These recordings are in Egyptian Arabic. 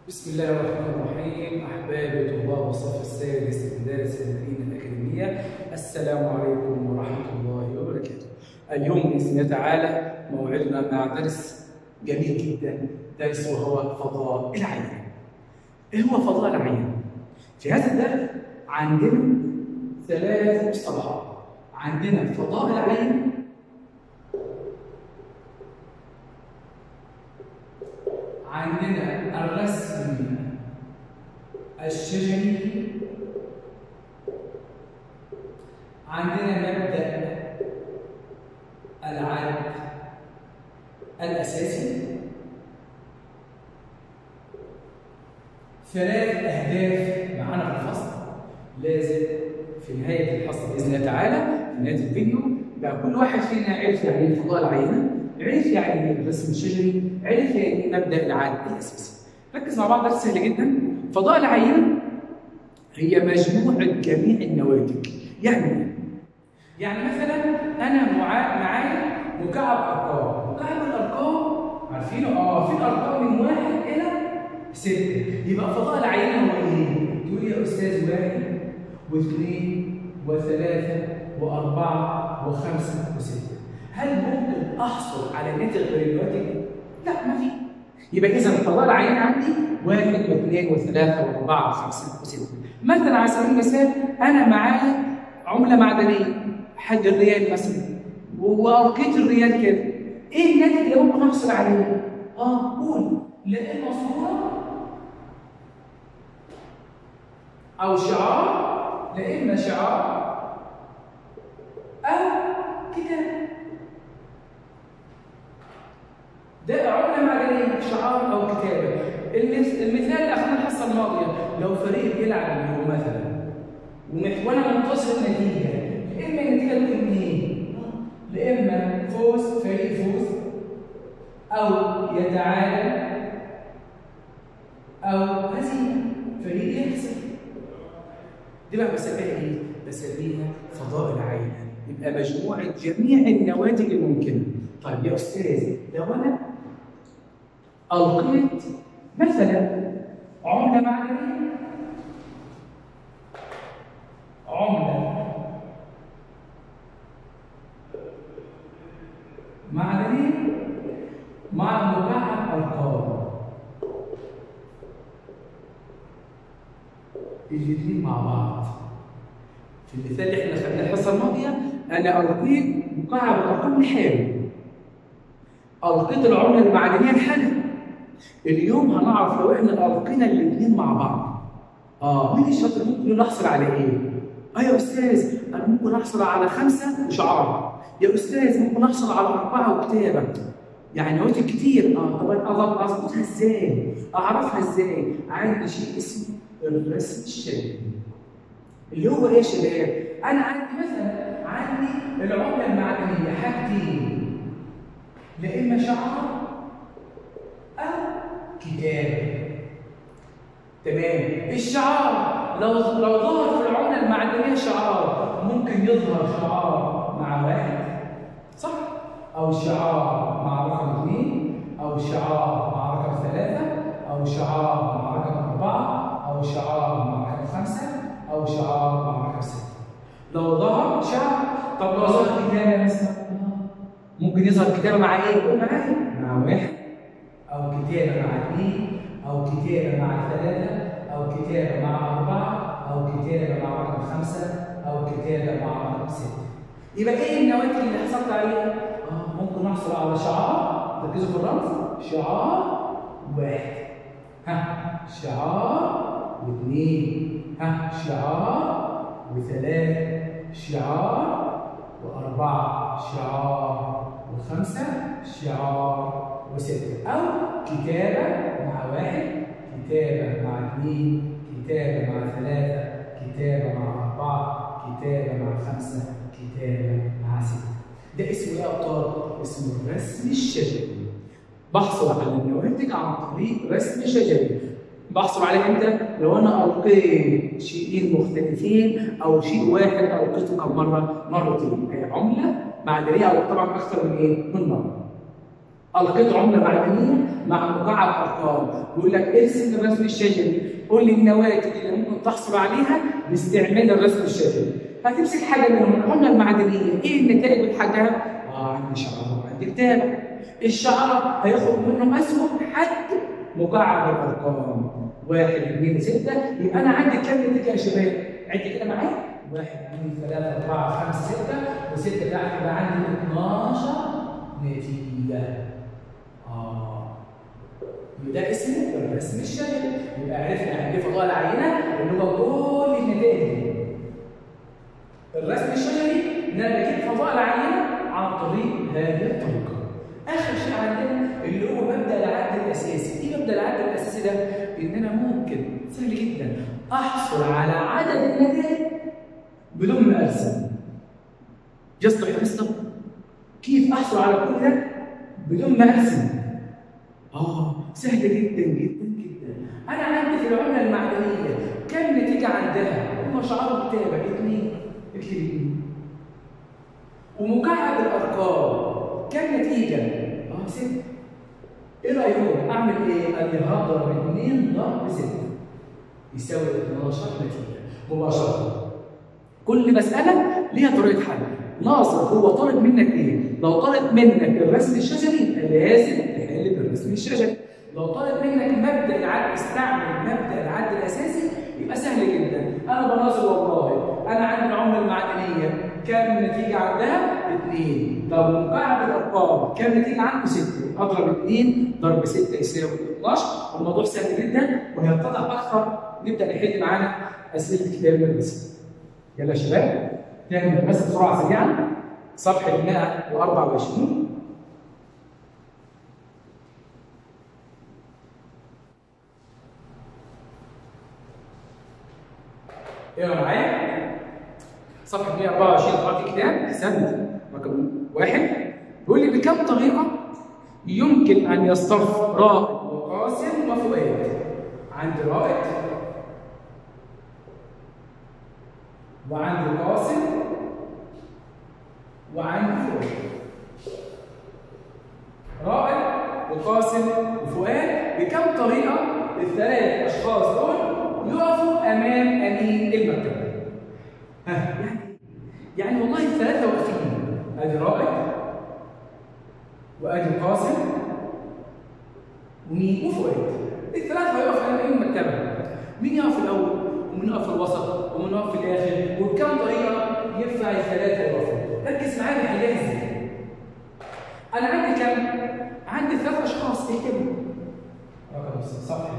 بسم الله الرحمن الرحيم أحبابي طلاب الصف السادس من مدارس المدينة الأكاديمية السلام عليكم ورحمة الله وبركاته اليوم بإذن الله تعالى موعدنا مع درس جميل جدا درس وهو فضاء العين إيه هو فضاء العين؟ في هذا الدرس عندنا ثلاث مصطلحات عندنا فضاء العين عندنا الرسم الشجري عندنا مبدأ العد الأساسي ثلاث أهداف معانا في الفصل لازم في نهاية الفصل بإذن الله تعالى في نهاية الفيديو بقى كل واحد فينا عرف يعني ايه فضاء العينة عرف يعني ايه الرسم الشجري عرف يعني ايه مبدا العد الاساسي ركز مع بعض درس سهل جدا فضاء العينه هي مجموعه جميع النواتج يعني ايه يعني مثلا انا معا- معايا مكعب ارقام مكعب الارقام عارفينه اه في الارقام من واحد الى سته يبقى فضاء العينه هو ايه تقول لي يا استاذ واحد واثنين وثلاثه واربعه وخمسه وسته هل ممكن احصل على ناتج غير الناتج؟ لا ما في. يبقى اذا فضاء العين عندي واحد واثنين وثلاثه واربعه وخمسه وسته. مثلا على سبيل المثال انا معايا عمله معدنيه حد الريال مثلا وارقيت الريال كده. ايه الناتج اللي ممكن احصل عليه؟ اه قول لا اما صوره او شعار لا اما شعار او كتاب ده عملة معدنية شعار أو كتابة المث- المثال اللي أخذنا الحصة الماضية لو فريق بيلعب اليوم مثلا ومح- وأنا منتظر النتيجة يا إما النتيجة تكون إيه؟ يا إما فوز فريق يفوز أو يتعادل أو هزيمة فريق يخسر دي بقى بسميها إيه؟ بسميها فضاء العين يبقى مجموعة جميع النواتج الممكنة طيب يا أستاذ لو أنا ألقيت مثلا عملة معدنية عملة معدنية مع مكعب أرقام الاثنين مع بعض في المثال اللي احنا خدناه الحصة الماضية أنا ألقيت مكعب الأرقام لحاله ألقيت العملة المعدنية لحالها اليوم هنعرف لو احنا ألقينا الاثنين مع بعض اه مين الشاطر ممكن نحصل على ايه؟ اه يا استاذ انا ممكن احصل على خمسه وشعار يا استاذ ممكن احصل على اربعه وكتابه يعني نواتج كتير اه طب انا أضبط- اظبطها ازاي؟ اعرفها ازاي؟ عندي شيء اسمه الرسم الشبابي اللي هو ايه يا شباب؟ انا عندي مثلا عندي العمله المعدنيه حاجتين لا اما شعار او كتاب تمام الشعار لو لو ظهر في العمله المعدنيه شعار ممكن يظهر شعار مع واحد صح او شعار مع رقم اثنين او شعار مع رقم ثلاثه او شعار مع رقم اربعه او شعار مع رقم خمسه او شعار مع رقم سته لو ظهر شعار طب لو ظهر كتابه مثلا ممكن يظهر كتابه مع ايه؟ قول معايا مع واحد او كتابه مع اثنين او كتابه مع ثلاثه او كتابه مع اربعه او كتابه مع رقم خمسه او كتابه مع رقم سته يبقى ايه النواتج اللي حصلت عليها؟ اه ممكن احصل على شعار ركزوا في الرمز شعار واحد ها شعار واثنين ها شعار وثلاث شعار وأربعة شعار وخمسة شعار وستة أو كتابة مع واحد كتابة مع اثنين كتابة مع ثلاثة كتابة مع أربعة كتابة مع خمسة كتابة مع ستة ده اسمه إيه يا أبطال؟ اسمه الرسم الشجري بحصل على النواتج عن طريق رسم شجري بحصل عليه امتى؟ لو انا القيت شيئين مختلفين او شيء واحد القيته كم مره؟ مرتين هي عمله معدنيه او طبعا اكثر من ايه؟ من مره. القيت عمله معدنيه مع مكعب ارقام بيقول لك ارسم الرسم الشجري قول لي النواتج اللي ممكن تحصل عليها باستعمال الرسم الشجري هتمسك حاجه منهم العمله المعدنيه ايه النتائج بتاعها؟ اه عندي شعار عندي كتابه الشعار هياخد منه اسهم حد مكعب الارقام واحد اثنين سته يبقى انا عندي كام نتيجه يا شباب؟ عد كده معايا واحد اثنين ثلاثه اربعه خمسه سته وسته تحت يبقى عندي 12 نتيجه اه يبقى ده اسمه الرسم الشجري يبقى عرفنا يعني ايه فضاء العينه اللي هو كل النتائج دي الرسم الشجري ان انا بجيب فضاء العينه عن طريق هذه الطريقه اخر شيء عندنا اللي هو مبدا العد الاساسي ايه مبدا العد الاساسي ده ان انا ممكن سهل جدا احصل على عدد النتائج بدون ما ارسم جست يا مستر كيف احصل على كل ده بدون ما ارسم اه سهله جدا جدا جدا انا عندي في العمله المعدنيه كم نتيجه عندها هم شعار كتابه اثنين اثنين ومكعب الارقام كم نتيجه اه ست ايه رايكم اعمل ايه قال لي هضرب 2 ضرب 6 يساوي 12 نتيجه مباشره كل مساله ليها طريقه حل ناصر هو طالب منك ايه لو طالب منك الرسم الشجري لازم تحل بالرسم الشجري لو طالب منك مبدا العد استعمل مبدا العد الاساسي يبقى سهل جدا انا بناظر والله انا عندي العمله المعدنيه كام نتيجه عندها؟ اثنين طب مكعب الارقام كام نتيجه عنده؟ سته اضرب اثنين ضرب سته يساوي 12 الموضوع سهل جدا وهيتضح اكثر نبدا نحل معانا اسئله كتاب الرسم يلا يا شباب نعمل بس بسرعه سريعه صفحه 124 اقرا معايا صفحه 124 قراءه الكتاب سند رقم واحد بيقول لي بكم طريقه يمكن ان يصطف رائد وقاسم وفؤاد عندي رائد وعندي قاسم وعندي فؤاد رائد وقاسم وفؤاد بكم طريقه الثلاث اشخاص دول يقفوا امام امين المكتبه ها يعني يعني والله الثلاثه واقفين ادي رائد وادي قاسم ومين وفؤاد الثلاثه هيقفوا امام امين المكتبه مين يقف الاول ومين يقف في الوسط ومين يقف في الاخر وبكم طريقه ينفع الثلاثه يقفوا ركز معايا نحلها ازاي انا عندي كم عندي ثلاث اشخاص اكتبوا رقم صفحه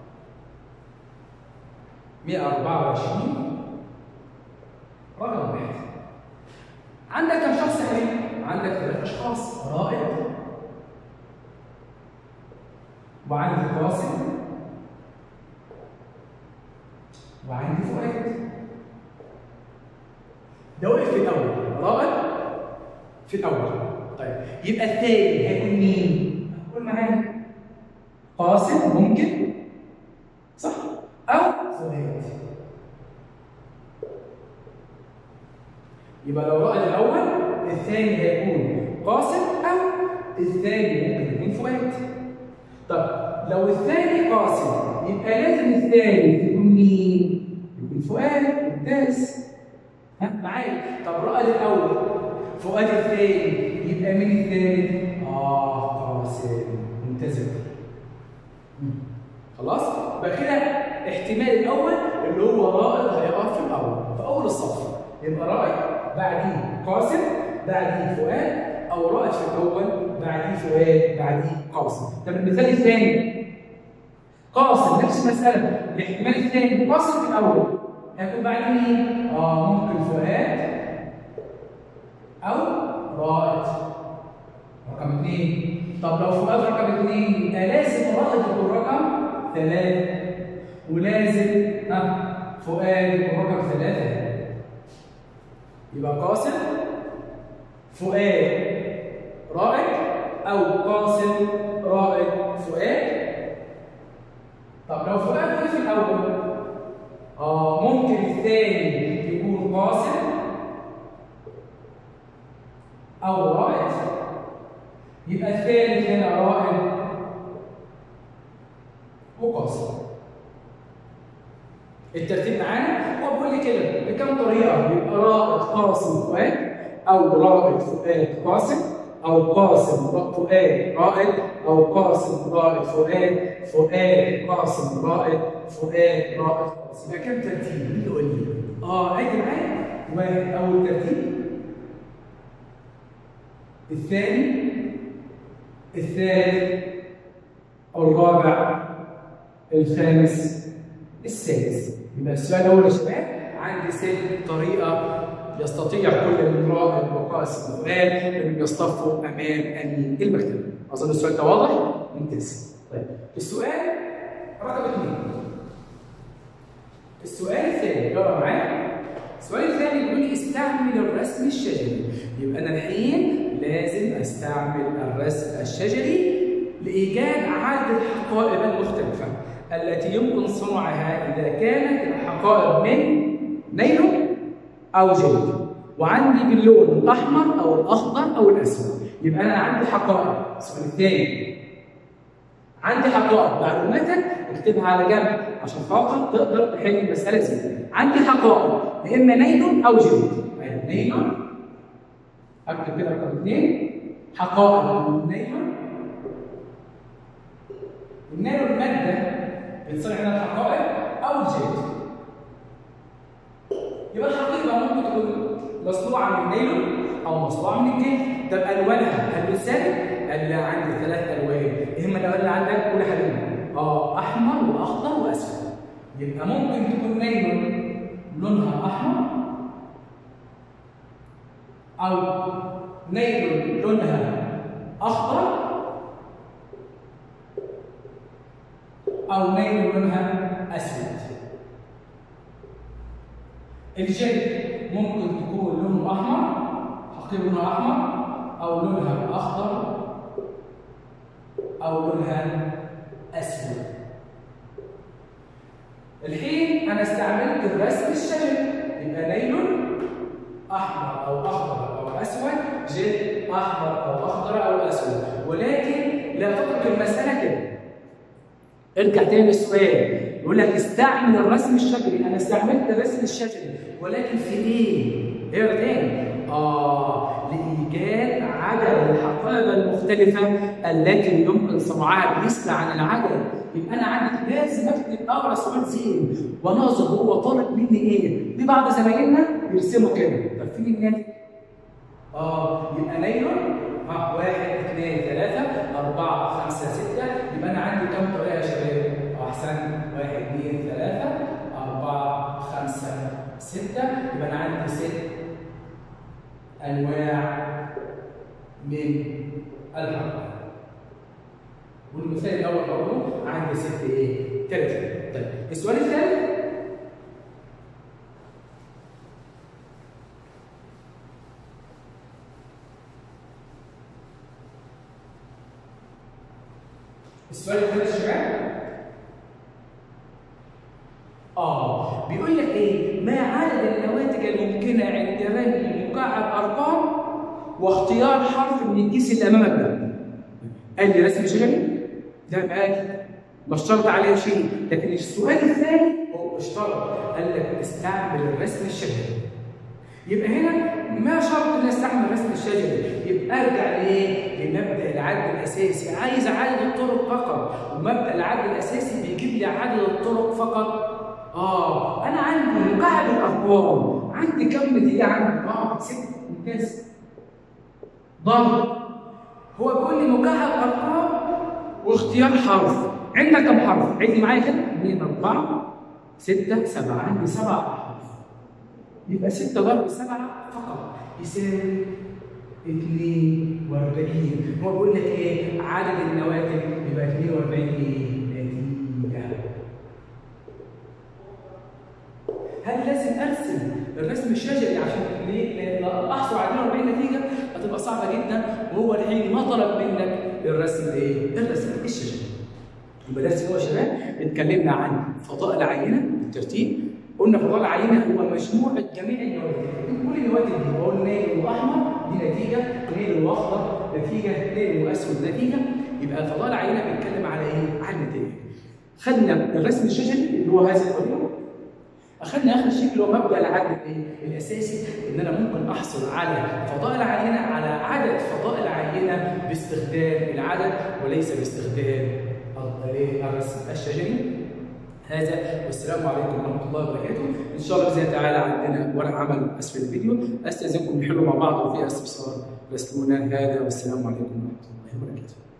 124 رقم واحد عندك كم شخص يا حبيبي؟ عندك ثلاث اشخاص رائد وعندي قاسم وعندي فؤاد ده وقف في الاول رائد في الاول طيب يبقى الثاني هيكون مين؟ قول معايا قاسم ممكن صح او فؤاد يبقى لو رائد الاول الثاني هيكون قاسم او الثاني ممكن يكون فؤاد طب لو الثاني قاسم يبقى لازم الثاني يكون مين؟ يكون فؤاد ممتاز ها معايا طب رائد الاول فؤاد الثاني يبقى مين الثالث؟ اه قاسم ممتاز خلاص؟ يبقى كده احتمال الاول اللي هو رائد هيقف في الاول في اول الصف يبقى رائد بعديه قاسم بعديه فؤاد او رائد في الاول بعديه فؤاد بعديه قاسم طب المثال الثاني قاسم نفس المساله الاحتمال الثاني قاسم في الاول هيكون بعد مين؟ اه ممكن فؤاد او رائد رقم اثنين طب لو فؤاد رقم اثنين يبقى لازم رائد يكون رقم ثلاثه ولازم ها فؤاد يكون رقم ثلاثه يبقى قاسم فؤاد رائد او قاسم رائد فؤاد طب لو فؤاد وقف في الاول اه ممكن الثاني يكون قاسم او رائد يبقى الثالث هنا هيبقى رائد وقاسم الترتيب معانا هو بيقول لي كده بكم طريقه يبقى رائد قاسم فؤاد او رائد فؤاد قاسم او قاسم فؤاد رائد او قاسم رائد فؤاد فؤاد قاسم رائد فؤاد رائد قاسم يبقى كم ترتيب؟ مين اللي يقول لي؟ اه عد معايا واحد اول ترتيب الثاني الثالث الرابع الخامس السادس يبقى السؤال الاول يا شباب عندي ست طريقه يستطيع كل من رائد وقاسم وفؤاد ان يصطفوا امام امين المكتب اظن السؤال ده واضح ممتاز طيب السؤال رقم اثنين السؤال الثاني اقرا معايا السؤال الثاني بيقول لي استعمل الرسم الشجري يبقى انا الحين لازم استعمل الرسم الشجري لايجاد عدد الحقائب المختلفه التي يمكن صنعها اذا كانت الحقائب من نيلون او جلد وعندي باللون الاحمر او الاخضر او الاسود يبقى انا عندي حقائب السؤال الثاني عندي حقائب معلوماتك اكتبها على جنب عشان خاطر تقدر تحل المساله دي عندي حقائب يا اما نيلون او جلد أيوة، نيلون اكتب كده رقم اثنين حقائب نيلون النيلون ماده بتصنع منها الحقائب او الجلد يبقى الحقيبه ممكن تكون مصنوعه من نيلون او مصنوعه من الجلد طب الوانها هل بالثابت؟ قال لا عندي ثلاث الوان ايه هم الالوان اللي عندك؟ قول يا حبيبي اه احمر واخضر واسود يبقى ممكن تكون نيلون لونها احمر او نيلون لونها اخضر او نيلون لونها اسود الجلد ممكن تكون لونه احمر حقيبه لونها احمر او لونها اخضر او لونها اسود الحين انا استعملت الرسم الشجري يبقى نيلون احمر او اخضر او اسود جلد احمر او اخضر او اسود ولكن لا تترك المساله كده ارجع تاني للسؤال يقول لك استعمل الرسم الشجري انا استعملت الرسم الشجري ولكن في ايه؟ اقرا تاني اه لايجاد عدد الحقائب المختلفه التي يمكن صنعها بالنسبه عن العدد يبقى انا عندي لازم اكتب اقرا سؤال زين وناظر هو طالب مني ايه؟ في بعض زمايلنا بيرسموا كده طب فين الناتج؟ اه يبقى نيلون ها واحد اثنين ثلاثة أربعة خمسة ستة يبقى أنا عندي كم طريقة يا شباب؟ أحسن واحد اثنين ثلاثة أربعة خمسة ستة يبقى أنا عندي ست أنواع من الحركة والمثال الأول برضه عندي ست إيه؟ ثلاثة طيب السؤال الثالث السؤال الثالث يا شباب اه بيقول لك ايه ما عدد النواتج الممكنه عند رمي مكعب ارقام واختيار حرف من الكيس اللي امامك ده قال لي رسم شجري ده عادي مش شرط عليه شيء لكن السؤال الثاني هو اشترط قال لك استعمل الرسم الشجري يبقى هنا ما شرط ان استعمل الرسم الشجري يبقى ارجع لايه؟ لمبدا العد الاساسي عايز عدد الطرق فقط ومبدا العد الاساسي بيجيب لي عدد الطرق فقط اه انا عندي مكعب الارقام عندي كم نتيجه عندي؟ اه ست ممتاز ضرب هو بيقول لي مكعب ارقام واختيار حرف عندك كم حرف؟ عدي معايا كده 2 4 6 7 عندي سبع احرف يبقى 6 ضرب 7 فقط يساوي 42 هو بيقول لك ايه عدد النواتج يبقى 42 ايه نتيجه هل لازم ارسم الرسم الشجري عشان ليه؟ لان احصل على 42 نتيجه هتبقى صعبه جدا وهو الحين ما طلب منك الرسم ايه؟ الرسم الشجري. يبقى درس هو يا شباب اتكلمنا عن فضاء العينه بالترتيب قلنا فضاء العينه هو مجموعه جميع النواتج كل النواتج دي بقول نيل واحمر دي نتيجه نيل واخضر نتيجه نيل واسود نتيجه يبقى فضاء العينه بيتكلم على ايه؟ على النتائج. خدنا الرسم الشجري اللي هو هذا الطريقه اخذنا اخر شيء اللي هو مبدا العدد ايه؟ الاساسي ان انا ممكن احصل على فضاء العينه على عدد فضاء العينه باستخدام العدد وليس باستخدام الرسم الشجري هذا والسلام عليكم ورحمه الله وبركاته ان شاء الله باذن الله تعالى عندنا ورق عمل اسفل الفيديو استاذنكم نحله مع بعض وفي استفسار راسلونا هذا والسلام عليكم ورحمه الله وبركاته